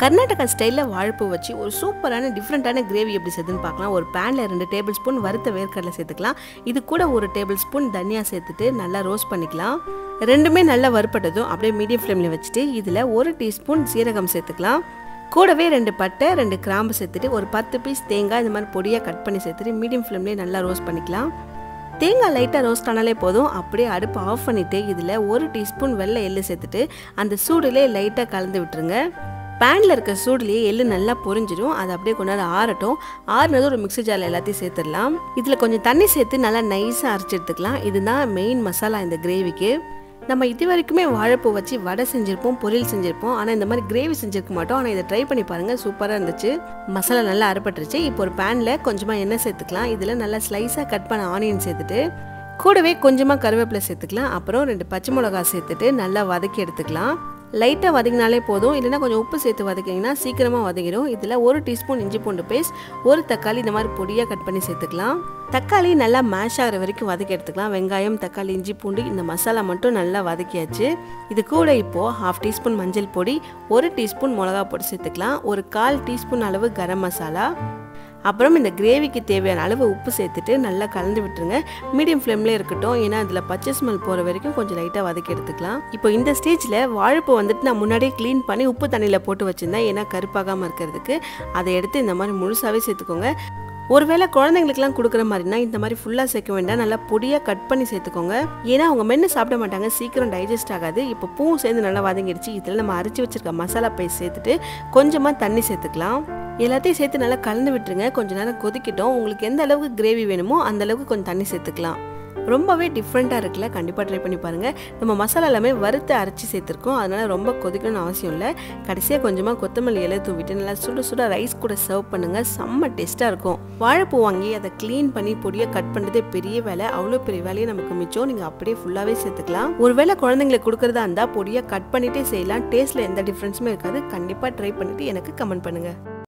கர்நாடகா ஸ்டைலில் வாழைப்பூ வச்சு ஒரு சூப்பரான டிஃப்ரெண்ட்டான கிரேவி எப்படி செய்யுதுன்னு பார்க்கலாம் ஒரு பேனில் ரெண்டு டேபிள் ஸ்பூன் வறுத்த வேர்க்கடலை சேர்த்துக்கலாம் இது கூட ஒரு டேபிள் ஸ்பூன் தனியா சேர்த்துட்டு நல்லா ரோஸ்ட் பண்ணிக்கலாம் ரெண்டுமே நல்லா வறுப்பட்டதும் அப்படியே மீடியம் ஃப்ளேமில் வச்சுட்டு இதில் ஒரு டீஸ்பூன் சீரகம் சேர்த்துக்கலாம் கூடவே ரெண்டு பட்டை ரெண்டு கிராம்பு சேர்த்துட்டு ஒரு பத்து பீஸ் தேங்காய் இந்த மாதிரி பொடியாக கட் பண்ணி சேர்த்துட்டு மீடியம் ஃப்ளேம்லேயே நல்லா ரோஸ்ட் பண்ணிக்கலாம் தேங்காய் லைட்டாக ரோஸ்ட் ஆனாலே போதும் அப்படியே அடுப்பு ஆஃப் பண்ணிவிட்டு இதில் ஒரு டீஸ்பூன் வெள்ளை எள்ளு சேர்த்துட்டு அந்த சூடுலேயே லைட்டாக கலந்து விட்டுருங்க பேனில் இருக்க சூடுலேயே எள்ளு நல்லா பொரிஞ்சிடும் அதை அப்படியே கொஞ்ச நேரம் ஆறட்டும் ஆறுனதும் ஒரு மிக்ஸி ஜாரில் எல்லாத்தையும் சேர்த்துடலாம் இதில் கொஞ்சம் தண்ணி சேர்த்து நல்லா நைஸாக அரைச்சி எடுத்துக்கலாம் இதுதான் மெயின் மசாலா இந்த கிரேவிக்கு நம்ம இது வரைக்குமே வாழைப்பூ வச்சு வடை செஞ்சுருப்போம் பொரியல் செஞ்சுருப்போம் ஆனால் இந்த மாதிரி கிரேவி செஞ்சுருக்க மாட்டோம் ஆனால் இதை ட்ரை பண்ணி பாருங்கள் சூப்பராக இருந்துச்சு மசாலா நல்லா அரைப்பட்டுருச்சு இப்போ ஒரு பேனில் கொஞ்சமாக எண்ணெய் சேர்த்துக்கலாம் இதில் நல்லா ஸ்லைஸாக கட் பண்ண ஆனியன் சேர்த்துட்டு கூடவே கொஞ்சமாக கருவேப்பிலை சேர்த்துக்கலாம் அப்புறம் ரெண்டு பச்சை மிளகா சேர்த்துட்டு நல்லா வதக்கி எடுத்துக்கலாம் லைட்டாக வதங்கினாலே போதும் இல்லைன்னா கொஞ்சம் உப்பு சேர்த்து வதக்கிங்கன்னா சீக்கிரமாக வதங்கிடும் இதில் ஒரு டீஸ்பூன் இஞ்சி பூண்டு பேஸ்ட் ஒரு தக்காளி இந்த மாதிரி பொடியாக கட் பண்ணி சேர்த்துக்கலாம் தக்காளி நல்லா மேஷ் ஆகிற வரைக்கும் வதக்கி எடுத்துக்கலாம் வெங்காயம் தக்காளி இஞ்சி பூண்டு இந்த மசாலா மட்டும் நல்லா வதக்கியாச்சு இது கூட இப்போது ஹாஃப் டீஸ்பூன் மஞ்சள் பொடி ஒரு டீஸ்பூன் மிளகா பொடி சேர்த்துக்கலாம் ஒரு கால் டீஸ்பூன் அளவு கரம் மசாலா அப்புறம் இந்த கிரேவிக்கு தேவையான அளவு உப்பு சேர்த்துட்டு நல்லா கலந்து விட்டுருங்க மீடியம் ஃப்ளேம்லேயே இருக்கட்டும் ஏன்னா அதில் பச்சை ஸ்மெல் போகிற வரைக்கும் கொஞ்சம் லைட்டாக வதக்கி எடுத்துக்கலாம் இப்போ இந்த ஸ்டேஜில் வாழைப்பூ வந்துட்டு நான் முன்னாடியே க்ளீன் பண்ணி உப்பு தண்ணியில் போட்டு வச்சுருந்தேன் ஏன்னா கருப்பாகாமல் இருக்கிறதுக்கு அதை எடுத்து இந்த மாதிரி முழுசாகவே சேர்த்துக்கோங்க ஒருவேளை குழந்தைங்களுக்குலாம் கொடுக்குற மாதிரினா இந்த மாதிரி ஃபுல்லாக சேர்க்க வேண்டாம் நல்லா பொடியாக கட் பண்ணி சேர்த்துக்கோங்க ஏன்னா அவங்க மென்று சாப்பிட மாட்டாங்க சீக்கிரம் டைஜஸ்ட் ஆகாது இப்போ பூவும் சேர்ந்து நல்லா வதங்கிடுச்சு இதில் நம்ம அரைச்சி வச்சிருக்க மசாலா பேஸ்ட் சேர்த்துட்டு கொஞ்சமாக தண்ணி சேர்த்துக்கலாம் எல்லாத்தையும் சேர்த்து நல்லா கலந்து விட்டுருங்க கொஞ்ச நேரம் கொதிக்கிட்டோம் உங்களுக்கு எந்த அளவுக்கு கிரேவி வேணுமோ அந்த அளவுக்கு கொஞ்சம் தண்ணி சேர்த்துக்கலாம் ரொம்பவே டிஃப்ரெண்ட்டாக இருக்குல்ல கண்டிப்பாக ட்ரை பண்ணி பாருங்கள் நம்ம மசாலா எல்லாமே வறுத்து அரைச்சி சேர்த்துருக்கோம் அதனால் ரொம்ப கொதிக்கணும்னு அவசியம் இல்லை கடைசியாக கொஞ்சமாக கொத்தமல்லி இலை தூவிட்டு நல்லா சுட சுட ரைஸ் கூட சர்வ் பண்ணுங்கள் செம்ம டேஸ்ட்டாக இருக்கும் வாழைப்பூ வாங்கி அதை க்ளீன் பண்ணி பொடியாக கட் பண்ணுறதே பெரிய வேலை அவ்வளோ பெரிய வேலையை நமக்கு மிச்சம் நீங்கள் அப்படியே ஃபுல்லாகவே சேர்த்துக்கலாம் ஒருவேளை குழந்தைங்களுக்கு கொடுக்குறதா இருந்தால் பொடியாக கட் பண்ணிகிட்டே செய்யலாம் டேஸ்ட்டில் எந்த டிஃப்ரென்ஸுமே இருக்காது கண்டிப்பாக ட்ரை பண்ணிவிட்டு எனக்கு கமெண்ட் பண்ணுங்கள்